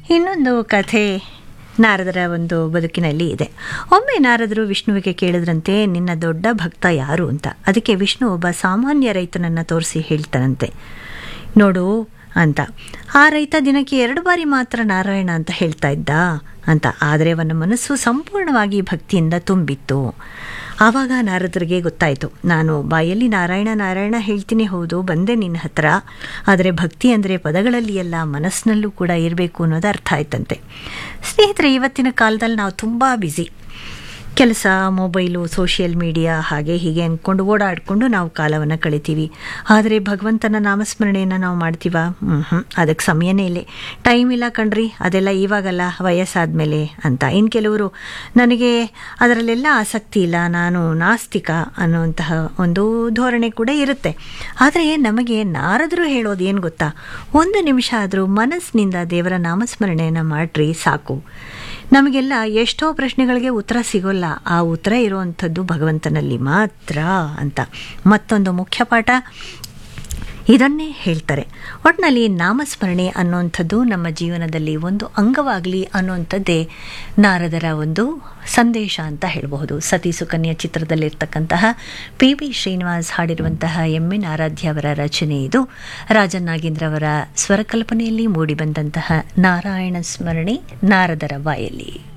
ಇನ್ನೊಂದು ಕಥೆ ನಾರದರ ಒಂದು ಬದುಕಿನಲ್ಲಿ ಇದೆ ಒಮ್ಮೆ ನಾರದರು ವಿಷ್ಣುವಿಗೆ ಕೇಳಿದ್ರಂತೆ ನಿನ್ನ ದೊಡ್ಡ ಭಕ್ತ ಯಾರು ಅಂತ ಅದಕ್ಕೆ ವಿಷ್ಣು ಒಬ್ಬ ಸಾಮಾನ್ಯ ರೈತನನ್ನು ತೋರಿಸಿ ಹೇಳ್ತಾನಂತೆ ನೋಡು ಅಂತ ಆ ರೈತ ದಿನಕ್ಕೆ ಎರಡು ಬಾರಿ ಮಾತ್ರ ನಾರಾಯಣ ಅಂತ ಹೇಳ್ತಾ ಇದ್ದ ಅಂತ ಆದರೆ ಅವನ ಮನಸ್ಸು ಸಂಪೂರ್ಣವಾಗಿ ಭಕ್ತಿಯಿಂದ ತುಂಬಿತ್ತು ಆವಾಗ ನಾರದರಿಗೆ ಗೊತ್ತಾಯಿತು ನಾನು ಬಾಯಲ್ಲಿ ನಾರಾಯಣ ನಾರಾಯಣ ಹೇಳ್ತೀನಿ ಹೌದು ಬಂದೆ ನಿನ್ನ ಹತ್ರ ಆದರೆ ಭಕ್ತಿ ಅಂದರೆ ಪದಗಳಲ್ಲಿ ಅಲ್ಲ ಮನಸ್ಸಿನಲ್ಲೂ ಕೂಡ ಇರಬೇಕು ಅನ್ನೋದು ಅರ್ಥ ಆಯ್ತಂತೆ ಸ್ನೇಹಿತರೆ ಇವತ್ತಿನ ಕಾಲದಲ್ಲಿ ನಾವು ತುಂಬ ಬ್ಯುಸಿ ಕೆಲಸ ಮೊಬೈಲು ಸೋಷಿಯಲ್ ಮೀಡಿಯಾ ಹಾಗೆ ಹೀಗೆ ಅಂದ್ಕೊಂಡು ಓಡಾಡಿಕೊಂಡು ನಾವು ಕಾಲವನ್ನು ಕಳಿತೀವಿ ಆದರೆ ಭಗವಂತನ ನಾಮಸ್ಮರಣೆಯನ್ನು ನಾವು ಮಾಡ್ತೀವ ಹ್ಞೂ ಅದಕ್ಕೆ ಸಮಯನೇ ಇಲ್ಲ ಟೈಮ್ ಇಲ್ಲ ಕಣ್ರಿ ಅದೆಲ್ಲ ಇವಾಗಲ್ಲ ವಯಸ್ಸಾದಮೇಲೆ ಅಂತ ಇನ್ನು ಕೆಲವರು ನನಗೆ ಅದರಲ್ಲೆಲ್ಲ ಆಸಕ್ತಿ ಇಲ್ಲ ನಾನು ನಾಸ್ತಿಕ ಅನ್ನುವಂತಹ ಒಂದು ಧೋರಣೆ ಕೂಡ ಇರುತ್ತೆ ಆದರೆ ನಮಗೆ ನಾರದರು ಹೇಳೋದು ಏನು ಗೊತ್ತಾ ಒಂದು ನಿಮಿಷ ಆದರೂ ಮನಸ್ಸಿನಿಂದ ದೇವರ ನಾಮಸ್ಮರಣೆಯನ್ನು ಮಾಡ್ರಿ ಸಾಕು ನಮಗೆಲ್ಲ ಎಷ್ಟೋ ಪ್ರಶ್ನೆಗಳಿಗೆ ಉತ್ತರ ಸಿಗೋಲ್ಲ ಆ ಉತ್ತರ ಇರುವಂಥದ್ದು ಭಗವಂತನಲ್ಲಿ ಮಾತ್ರ ಅಂತ ಮತ್ತೊಂದು ಮುಖ್ಯ ಪಾಠ ಇದನ್ನೇ ಹೇಳ್ತಾರೆ ಒಟ್ಟಿನಲ್ಲಿ ನಾಮಸ್ಮರಣೆ ಅನ್ನುವಂಥದ್ದು ನಮ್ಮ ಜೀವನದಲ್ಲಿ ಒಂದು ಅಂಗವಾಗಲಿ ಅನ್ನುವಂಥದ್ದೇ ನಾರದರ ಒಂದು ಸಂದೇಶ ಅಂತ ಹೇಳಬಹುದು ಸತಿ ಸುಕನ್ಯಾ ಚಿತ್ರದಲ್ಲಿರ್ತಕ್ಕಂತಹ ಪಿ ಬಿ ಶ್ರೀನಿವಾಸ್ ಹಾಡಿರುವಂತಹ ಎಂ ಎನ್ ಆರಾಧ್ಯ ಅವರ ರಚನೆ ಇದು ರಾಜನ್ ನಾಗೇಂದ್ರ ಅವರ ಸ್ವರಕಲ್ಪನೆಯಲ್ಲಿ ಮೂಡಿಬಂದಂತಹ ನಾರಾಯಣ ಸ್ಮರಣೆ ನಾರದರ ಬಾಯಲ್ಲಿ